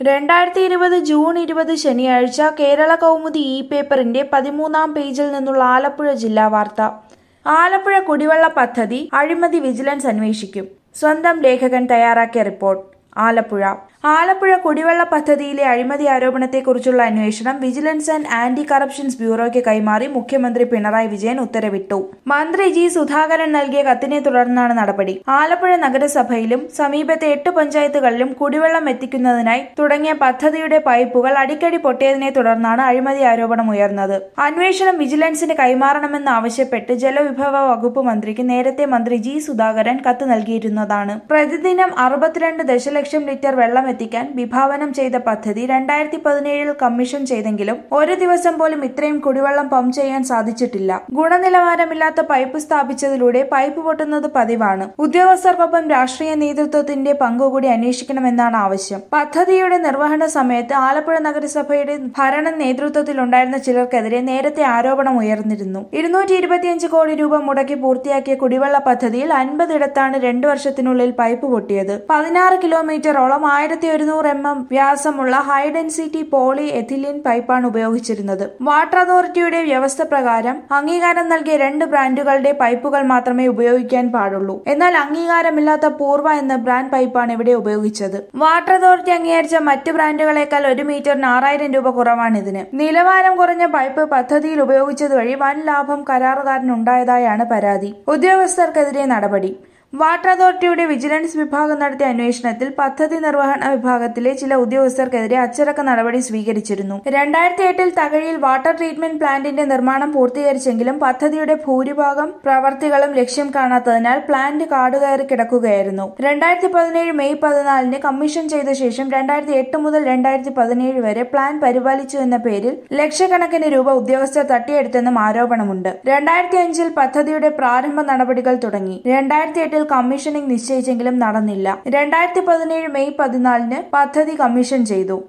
രണ്ടായിരത്തി ഇരുപത് ജൂൺ ഇരുപത് ശനിയാഴ്ച കേരള കൗമുദി ഇ പേപ്പറിന്റെ പതിമൂന്നാം പേജിൽ നിന്നുള്ള ആലപ്പുഴ ജില്ലാ വാർത്ത ആലപ്പുഴ കുടിവെള്ള പദ്ധതി അഴിമതി വിജിലൻസ് അന്വേഷിക്കും സ്വന്തം ലേഖകൻ തയ്യാറാക്കിയ റിപ്പോർട്ട് ആലപ്പുഴ ആലപ്പുഴ കുടിവെള്ള പദ്ധതിയിലെ അഴിമതി ആരോപണത്തെക്കുറിച്ചുള്ള അന്വേഷണം വിജിലൻസ് ആൻഡ് ആന്റി കറപ്ഷൻസ് ബ്യൂറോയ്ക്ക് കൈമാറി മുഖ്യമന്ത്രി പിണറായി വിജയൻ ഉത്തരവിട്ടു മന്ത്രി ജി സുധാകരൻ നൽകിയ കത്തിനെ തുടർന്നാണ് നടപടി ആലപ്പുഴ നഗരസഭയിലും സമീപത്തെ എട്ട് പഞ്ചായത്തുകളിലും കുടിവെള്ളം എത്തിക്കുന്നതിനായി തുടങ്ങിയ പദ്ധതിയുടെ പൈപ്പുകൾ അടിക്കടി പൊട്ടിയതിനെ തുടർന്നാണ് അഴിമതി ആരോപണം ഉയർന്നത് അന്വേഷണം വിജിലൻസിന് കൈമാറണമെന്ന് ആവശ്യപ്പെട്ട് ജലവിഭവ വകുപ്പ് മന്ത്രിക്ക് നേരത്തെ മന്ത്രി ജി സുധാകരൻ കത്ത് നൽകിയിരുന്നതാണ് പ്രതിദിനം അറുപത്തിരണ്ട് ദശലക്ഷം ലിറ്റർ വെള്ളം എത്തിക്കാൻ വിഭാവനം ചെയ്ത പദ്ധതി രണ്ടായിരത്തി പതിനേഴിൽ കമ്മീഷൻ ചെയ്തെങ്കിലും ഒരു ദിവസം പോലും ഇത്രയും കുടിവെള്ളം പമ്പ് ചെയ്യാൻ സാധിച്ചിട്ടില്ല ഗുണനിലവാരമില്ലാത്ത പൈപ്പ് സ്ഥാപിച്ചതിലൂടെ പൈപ്പ് പൊട്ടുന്നത് പതിവാണ് ഉദ്യോഗസ്ഥർക്കൊപ്പം രാഷ്ട്രീയ നേതൃത്വത്തിന്റെ പങ്കുകൂടി അന്വേഷിക്കണമെന്നാണ് ആവശ്യം പദ്ധതിയുടെ നിർവഹണ സമയത്ത് ആലപ്പുഴ നഗരസഭയുടെ ഭരണ നേതൃത്വത്തിലുണ്ടായിരുന്ന ചിലർക്കെതിരെ നേരത്തെ ആരോപണം ഉയർന്നിരുന്നു ഇരുന്നൂറ്റി ഇരുപത്തിയഞ്ച് കോടി രൂപ മുടക്കി പൂർത്തിയാക്കിയ കുടിവെള്ള പദ്ധതിയിൽ അൻപതിടത്താണ് രണ്ടു വർഷത്തിനുള്ളിൽ പൈപ്പ് പൊട്ടിയത് പതിനാറ് കിലോമീറ്ററോളം ആയിരത്തി ഒരുന്നൂറ് എം എം വ്യാസമുള്ള ഹൈ ഡെൻസിറ്റി പോളി എഥിലിൻ പൈപ്പാണ് ഉപയോഗിച്ചിരുന്നത് വാട്ടർ അതോറിറ്റിയുടെ വ്യവസ്ഥ പ്രകാരം അംഗീകാരം നൽകിയ രണ്ട് ബ്രാൻഡുകളുടെ പൈപ്പുകൾ മാത്രമേ ഉപയോഗിക്കാൻ പാടുള്ളൂ എന്നാൽ അംഗീകാരമില്ലാത്ത പൂർവ എന്ന ബ്രാൻഡ് പൈപ്പാണ് ഇവിടെ ഉപയോഗിച്ചത് വാട്ടർ അതോറിറ്റി അംഗീകരിച്ച മറ്റ് ബ്രാൻഡുകളെക്കാൾ ഒരു മീറ്ററിന് ആറായിരം രൂപ കുറവാണ് ഇതിന് നിലവാരം കുറഞ്ഞ പൈപ്പ് പദ്ധതിയിൽ ഉപയോഗിച്ചത് വഴി വൻ ലാഭം കരാറുകാരനുണ്ടായതായാണ് പരാതി ഉദ്യോഗസ്ഥർക്കെതിരെ നടപടി വാട്ടർ അതോറിറ്റിയുടെ വിജിലൻസ് വിഭാഗം നടത്തിയ അന്വേഷണത്തിൽ പദ്ധതി നിർവഹണ വിഭാഗത്തിലെ ചില ഉദ്യോഗസ്ഥർക്കെതിരെ അച്ചടക്ക നടപടി സ്വീകരിച്ചിരുന്നു രണ്ടായിരത്തി എട്ടിൽ തകഴിയിൽ വാട്ടർ ട്രീറ്റ്മെന്റ് പ്ലാന്റിന്റെ നിർമ്മാണം പൂർത്തീകരിച്ചെങ്കിലും പദ്ധതിയുടെ ഭൂരിഭാഗം പ്രവർത്തികളും ലക്ഷ്യം കാണാത്തതിനാൽ പ്ലാന്റ് കാടുകയറി കിടക്കുകയായിരുന്നു രണ്ടായിരത്തി പതിനേഴ് മെയ് പതിനാലിന് കമ്മീഷൻ ചെയ്ത ശേഷം രണ്ടായിരത്തി എട്ട് മുതൽ രണ്ടായിരത്തി പതിനേഴ് വരെ പ്ലാൻ പരിപാലിച്ചു എന്ന പേരിൽ ലക്ഷക്കണക്കിന് രൂപ ഉദ്യോഗസ്ഥർ തട്ടിയെടുത്തെന്നും ആരോപണമുണ്ട് രണ്ടായിരത്തി അഞ്ചിൽ പദ്ധതിയുടെ പ്രാരംഭ നടപടികൾ തുടങ്ങി രണ്ടായിരത്തി എട്ടിൽ കമ്മീഷനിംഗ് നിശ്ചയിച്ചെങ്കിലും നടന്നില്ല രണ്ടായിരത്തി പതിനേഴ് മെയ് പതിനാലിന് പദ്ധതി കമ്മീഷൻ ചെയ്തു